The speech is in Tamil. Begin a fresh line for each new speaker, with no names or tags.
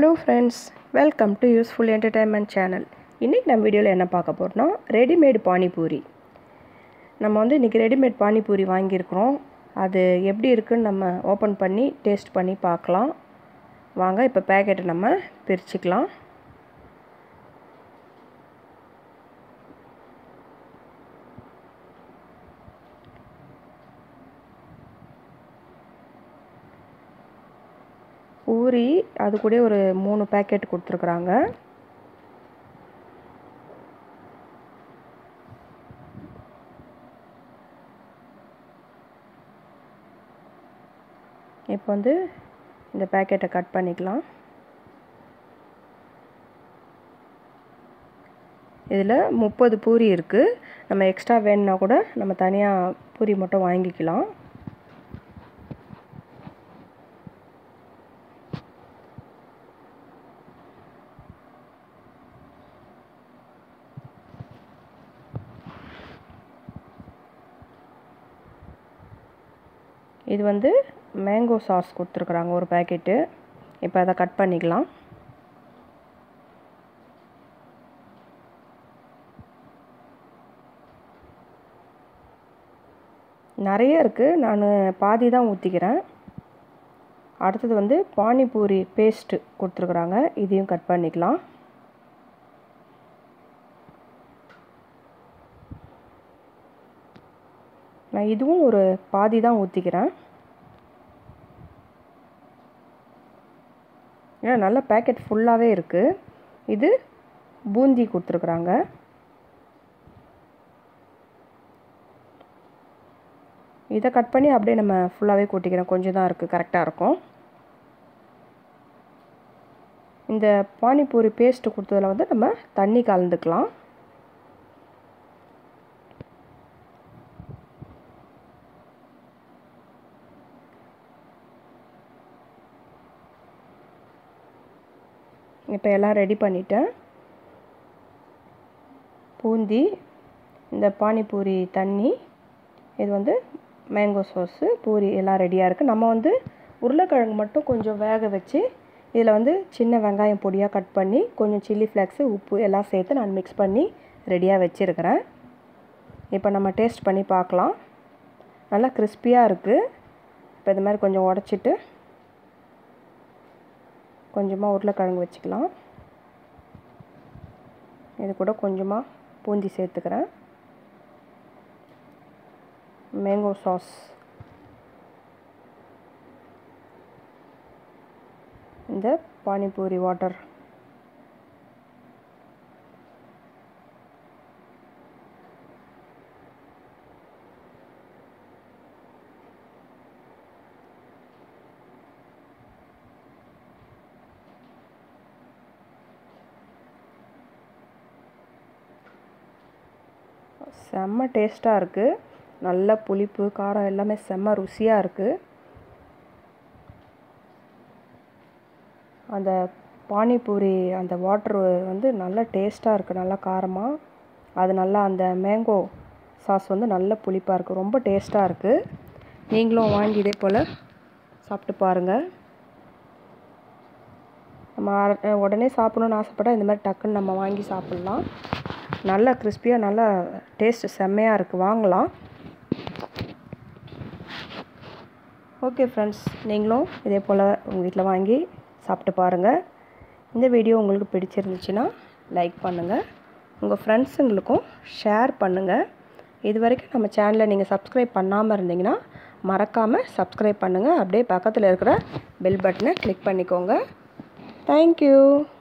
hello friends welcome to useful entertainment channel இன்றைக்கி நம்ம வீடியோவில் என்ன பார்க்க போகிறோம்னா ரெடிமேடு பானிபூரி நம்ம வந்து இன்றைக்கி ரெடிமேட் பானிபூரி வாங்கியிருக்கிறோம் அது எப்படி இருக்குன்னு நம்ம ஓப்பன் பண்ணி டேஸ்ட் பண்ணி பார்க்கலாம் வாங்க இப்போ பேக்கெட்டை நம்ம பிரிச்சுக்கலாம் பூரி அது கூட ஒரு மூணு பேக்கெட் கொடுத்துருக்குறாங்க இப்போ வந்து இந்த பேக்கெட்டை கட் பண்ணிக்கலாம் இதில் முப்பது பூரி இருக்குது நம்ம எக்ஸ்ட்ரா வேணுன்னா கூட நம்ம தனியாக பூரி மட்டும் வாங்கிக்கலாம் இது வந்து மேங்கோ சாஸ் கொடுத்துருக்குறாங்க ஒரு பேக்கெட்டு இப்போ அதை கட் பண்ணிக்கலாம் நிறைய இருக்குது நான் பாதி தான் ஊற்றிக்கிறேன் அடுத்தது வந்து பானிபூரி பேஸ்ட்டு கொடுத்துருக்குறாங்க இதையும் கட் பண்ணிக்கலாம் நான் இதுவும் ஒரு பாதி தான் ஊற்றிக்கிறேன் ஏன்னா நல்ல பேக்கெட் ஃபுல்லாகவே இருக்குது இது பூந்தி கொடுத்துருக்குறாங்க இதை கட் பண்ணி அப்படியே நம்ம ஃபுல்லாகவே கூட்டிக்கிறோம் கொஞ்சம் தான் இருக்குது கரெக்டாக இருக்கும் இந்த பானிபூரி பேஸ்ட்டு கொடுத்ததில் வந்து நம்ம தண்ணி கலந்துக்கலாம் இப்போ எல்லாம் ரெடி பண்ணிட்டேன் பூந்தி இந்த பானிபூரி தண்ணி இது வந்து மேங்கோ சோஸு பூரி எல்லாம் ரெடியாக இருக்குது நம்ம வந்து உருளைக்கிழங்கு மட்டும் கொஞ்சம் வேக வச்சு இதில் வந்து சின்ன வெங்காயம் பொடியாக கட் பண்ணி கொஞ்சம் சில்லி ஃப்ளேக்ஸு உப்பு எல்லாம் சேர்த்து நான் மிக்ஸ் பண்ணி ரெடியாக வச்சுருக்கிறேன் இப்போ நம்ம டேஸ்ட் பண்ணி பார்க்கலாம் நல்லா கிறிஸ்பியாக இருக்குது இப்போ இது மாதிரி கொஞ்சம் உடச்சிட்டு கொஞ்சமாக உருளைக்கிழங்கு வச்சுக்கலாம் இது கூட கொஞ்சமாக பூந்தி சேர்த்துக்கிறேன் மேங்கோ சாஸ் இந்த பானிபூரி வாட்டர் செம்ம டேஸ்ட்டாக இருக்குது நல்ல புளிப்பு காரம் எல்லாமே செம்ம ருசியாக இருக்குது அந்த பானிபூரி அந்த வாட்ரு வந்து நல்ல டேஸ்ட்டாக இருக்குது நல்லா காரமாக அது நல்லா அந்த மேங்கோ சாஸ் வந்து நல்ல புளிப்பாக இருக்குது ரொம்ப டேஸ்ட்டாக இருக்குது நீங்களும் வாங்கி இதே போல் சாப்பிட்டு பாருங்கள் நம்ம உடனே சாப்பிடணுன்னு ஆசைப்பட்டால் இந்த மாதிரி டக்குன்னு நம்ம வாங்கி சாப்பிட்லாம் நல்லா கிறிஸ்பியாக நல்லா டேஸ்ட் செம்மையாக இருக்குது வாங்கலாம் ஓகே ஃப்ரெண்ட்ஸ் நீங்களும் இதே போல் உங்கள் வீட்டில் வாங்கி சாப்பிட்டு பாருங்கள் இந்த வீடியோ உங்களுக்கு பிடிச்சிருந்துச்சுன்னா லைக் பண்ணுங்கள் உங்கள் ஃப்ரெண்ட்ஸுங்களுக்கும் ஷேர் பண்ணுங்கள் இது வரைக்கும் நம்ம சேனலை நீங்கள் சப்ஸ்கிரைப் பண்ணாமல் இருந்தீங்கன்னா மறக்காமல் சப்ஸ்கிரைப் பண்ணுங்கள் அப்படியே பக்கத்தில் இருக்கிற பெல் பட்டனை கிளிக் பண்ணிக்கோங்க தேங்க்யூ